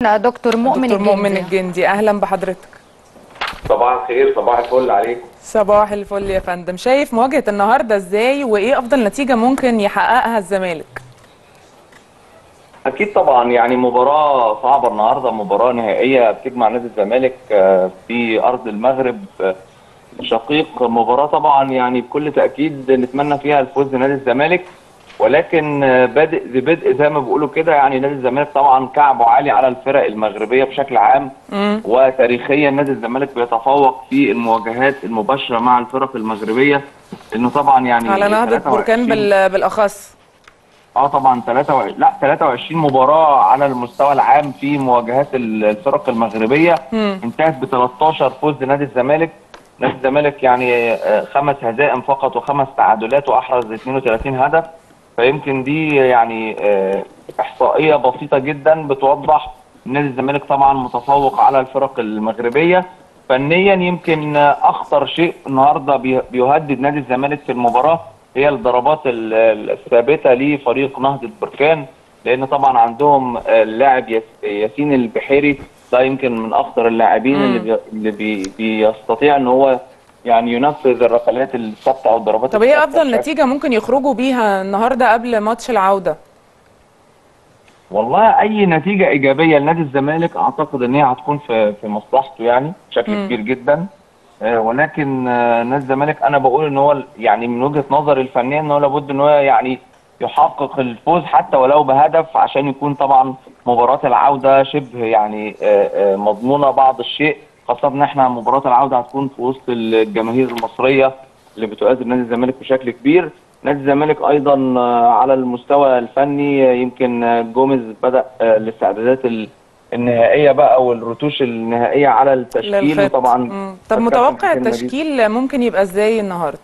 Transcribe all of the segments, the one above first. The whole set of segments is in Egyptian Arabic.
دكتور مؤمن دكتور مؤمن الجندي. الجندي اهلا بحضرتك صباح الخير صباح الفل عليكم صباح الفل يا فندم شايف مواجهه النهارده ازاي وايه افضل نتيجه ممكن يحققها الزمالك اكيد طبعا يعني مباراه صعبه النهارده مباراه نهائيه بتجمع نادي الزمالك آه، في ارض المغرب آه، شقيق مباراه طبعا يعني بكل تاكيد نتمنى فيها الفوز لنادي الزمالك ولكن آه، بادئ ببدء زي ما بيقولوا كده يعني نادي الزمالك طبعا كعبه عالي على الفرق المغربيه بشكل عام وتاريخيا نادي الزمالك بيتفوق في المواجهات المباشره مع الفرق المغربيه انه طبعا يعني على نهضه 23 بركان بال- بالاخص اه طبعا 23 لا 23 مباراه على المستوى العام في مواجهات ال- الفرق المغربيه انتهت ب 13 فوز لنادي الزمالك نادي الزمالك يعني آه، خمس هزائم فقط وخمس تعادلات واحرز 32 هدف فيمكن دي يعني آه، احصائيه بسيطه جدا بتوضح إن نادي الزمالك طبعا متفوق على الفرق المغربيه فنيا يمكن آه، اخطر شيء النهارده بي- بيهدد نادي الزمالك في المباراه هي الضربات ال- ال- الثابته لفريق نهضه بركان لان طبعا عندهم آه، اللاعب ياس- ياسين البحيري ده يمكن من اخطر اللاعبين اللي بي اللي بي بيستطيع ان هو يعني ينفذ الركلات الثابته او الضربات طب ايه الثابتة افضل بشكل- نتيجه ممكن يخرجوا بيها النهارده قبل ماتش العوده والله اي نتيجه ايجابيه لنادي الزمالك اعتقد ان هي هتكون في في مصلحته يعني بشكل كبير جدا آه، ولكن آه، نادي الزمالك انا بقول ان هو يعني من وجهه نظري الفنيه ان هو لابد ان هو يعني يحقق الفوز حتى ولو بهدف عشان يكون طبعا مباراه العوده شبه يعني آه، آه، مضمونه بعض الشيء خاصه ان احنا مباراه العوده هتكون في وسط الجماهير المصريه اللي بتؤازر نادي الزمالك بشكل كبير نادي الزمالك ايضا آه، على المستوى الفني آه، يمكن آه، جوميز بدا آه، الاستعدادات ال- النهائيه بقى والرتوش النهائيه على التشكيل للخط. وطبعا مم. طب الكابتن متوقع حسين نبيل. التشكيل ممكن يبقى ازاي النهارده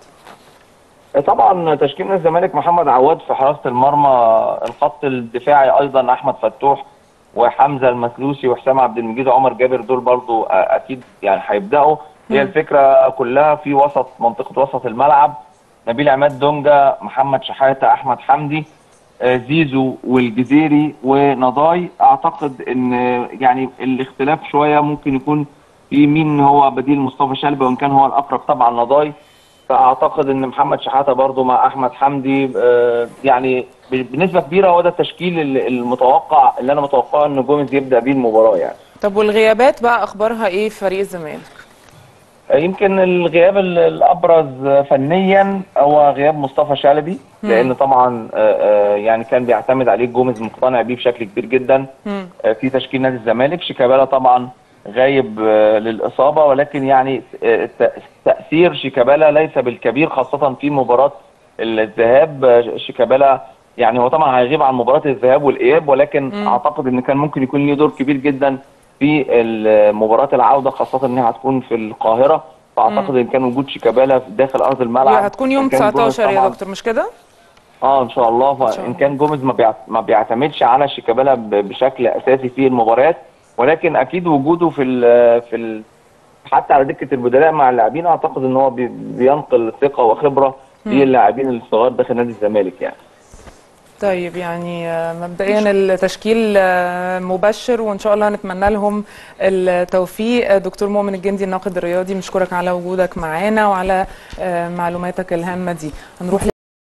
طبعا تشكيل نادي الزمالك محمد عواد في حراسه المرمى الخط الدفاعي ايضا احمد فتوح وحمزه المسلوسي وحسام عبد المجيد وعمر جابر دول برضو آه، اكيد يعني هيبداوا هي الفكره كلها في وسط منطقه وسط الملعب نبيل عماد دونجا محمد شحاته احمد حمدي آه، زيزو والجزيري ونضاي اعتقد ان آه، يعني الاختلاف شويه ممكن يكون في مين هو بديل مصطفى شلبي وان كان هو الاقرب طبعا نضاي فاعتقد ان محمد شحاته برضو مع احمد حمدي آه، يعني ب- بنسبه كبيره هو ده التشكيل ال- المتوقع اللي انا متوقعه ان جوميز يبدا بيه المباراه يعني طب والغيابات بقى اخبارها ايه في فريق الزمالك آه، يمكن الغياب ال- الابرز آه، فنيا هو غياب مصطفى شلبي لان طبعا آه، آه، يعني كان بيعتمد عليه جوميز مقتنع بيه بشكل كبير جدا مم. آه، في تشكيل نادي الزمالك شيكابالا طبعا غايب آه، للاصابه ولكن يعني آه، الت- تاثير شيكابالا ليس بالكبير خاصه في مباراه الذهاب آه، شيكابالا يعني هو طبعا هيغيب عن مباراه الذهاب والاياب ولكن اعتقد ان كان ممكن يكون ليه دور كبير جدا في ال- مباراه العوده خاصه انها هتكون في القاهره فاعتقد ان كان وجود شيكابالا في داخل ارض الملعب هتكون يوم إن كان جوميز 19 يا طبعاً دكتور مش كده اه ان شاء الله شاء فان الله. كان جوميز ما بيعت- ما بيعتمدش على شيكابالا ب- بشكل اساسي في المباريات ولكن اكيد وجوده في ال في ال حتى على دكه البدلاء مع اللاعبين اعتقد ان هو بي- بينقل ثقه وخبره للاعبين الصغار داخل نادي الزمالك يعني طيب يعني آه، مبدئيا التشكيل آه، مبشر وان شاء الله نتمنى لهم التوفيق آه، دكتور مؤمن الجندي الناقد الرياضي بنشكرك على وجودك معانا وعلى آه، معلوماتك الهامه دي هنروح